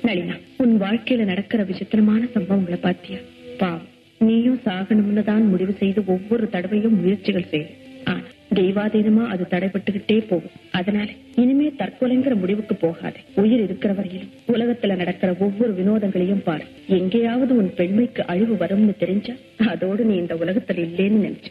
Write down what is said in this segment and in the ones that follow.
நளினா உன் வாழ்க்கையில நடக்கிற விசித்திரமான சம்பவங்களை பாத்தியா பாவம் நீயும் சாகணும்னு தான் முடிவு செய்து ஒவ்வொரு தடவையும் முயற்சிகள் செய்யும் ஆனா தெய்வாதீனமா அது தடைபட்டுக்கிட்டே போகும் அதனால இனிமே தற்கொலைங்கிற முடிவுக்கு போகாதே உயிர் இருக்கிற வரையிலும் உலகத்துல நடக்கிற ஒவ்வொரு வினோதங்களையும் பாரு எங்கேயாவது உன் பெண்மைக்கு அழிவு வரும்னு தெரிஞ்சா அதோடு நீ இந்த உலகத்துல இல்லேன்னு நினைச்ச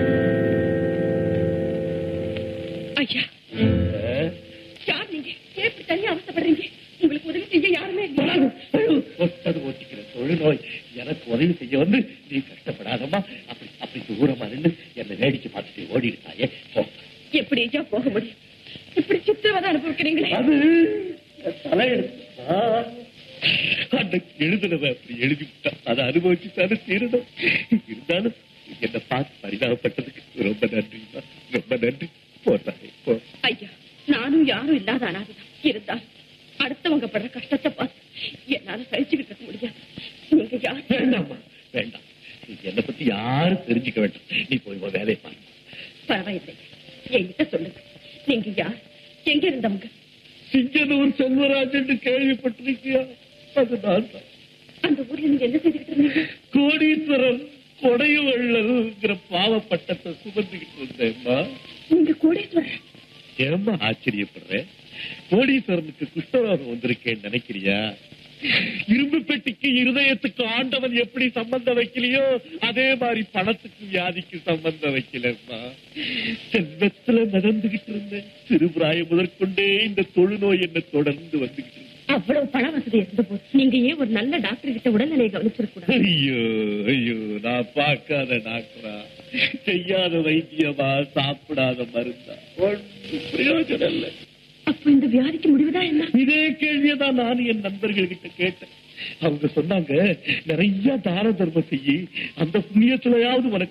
ஐயா யார் நீங்க ஏன் இப்படி தனியா அவசப்படுறீங்க உங்களுக்கு உதவி செய்ய யாருமே இல்லையா ஒட்டது ஓட்டிக்கிற தொழுநோய் எனக்கு உதவி செய்ய வந்து நீ கஷ்டப்படாதம்மா அப்படி அப்படி தூரமா நின்று என்னை வேடிக்கை பார்த்துட்டு ஓடிடுத்தாயே போ எப்படி ஐயா போக முடியும் இப்படி சித்திரவதை அனுபவிக்கிறீங்களே அது என் தலையெழுத்து அன்னைக்கு எழுதுனவ அப்படி எழுதி விட்டா அதை அனுபவிச்சுட்டாலும் தீரணும் இருந்தாலும் என்னை பார்த்து பரிதாபப்பட்டதுக்கு ரொம்ப நன்றிமா ரொம்ப நன்றி போடுறாங்க போ ஐயா நானும் யாரும் இல்லாத அனாதைதான் இருந்தால் அடுத்தவங்க படுற கஷ்டத்தை பார்த்து என்னால சகிச்சுக்கிட்டு இருக்க முடியாது நீங்க யார் வேண்டாம்மா வேண்டாம் நீ என்னை பத்தி யாரும் தெரிஞ்சுக்க வேண்டாம் நீ போய் உன் வேலையை பாரு பரவாயில்லை என்கிட்ட சொல்லுங்க நீங்க யார் எங்க இருந்தவங்க சிங்கனூர் செல்வராஜன் கேள்விப்பட்டிருக்கியா அது நான் தான் அந்த ஊர்ல நீங்க என்ன செய்துக்கிட்டு இருந்தீங்க கோடீஸ்வரன் கொடையுள்ளல்ங்கிற பாவ பட்டத்தை சுமந்துகிட்டு இருந்தேம்மா நீங்க கோடீஸ்வரர் ஏம்மா ஆச்சரியப்படுறேன் கோடீஸ்வரனுக்கு குஷ்டரோகம் வந்திருக்கேன்னு நினைக்கிறியா இரும்பு பெட்டிக்கு இருதயத்துக்கு ஆண்டவன் எப்படி சம்பந்தம் வைக்கலையோ அதே மாதிரி பணத்துக்கு வியாதிக்கு சம்பந்தம் வைக்கலம்மா செல்வத்துல நடந்துகிட்டு இருந்தேன் சிறுபிராயம் முதற்கொண்டே இந்த தொழுநோய் என்ன தொடர்ந்து வந்துகிட்டு இருந்தேன் அவ்வளவு பண வசதி இருந்த போது நீங்க ஏன் ஒரு நல்ல டாக்டர் கிட்ட உடல்நிலையை கவனிச்சிருக்கூடாது ஐயோ ஐயோ நான் பார்க்காத டாக்டரா செய்யாத வைத்தியமா சாப்பிடாத மருந்தா ஒன்றும் பிரயோஜனம் இல்லை அப்ப இந்த வியாதிக்கு முடிவுதான் என்ன இதே கேள்வியதான் நான் என் நண்பர்கள் கிட்ட கேட்டேன் அவங்க சொன்னாங்க நிறைய தான தர்மம் செய்யி அந்த புண்ணியத்துலயாவது உனக்கு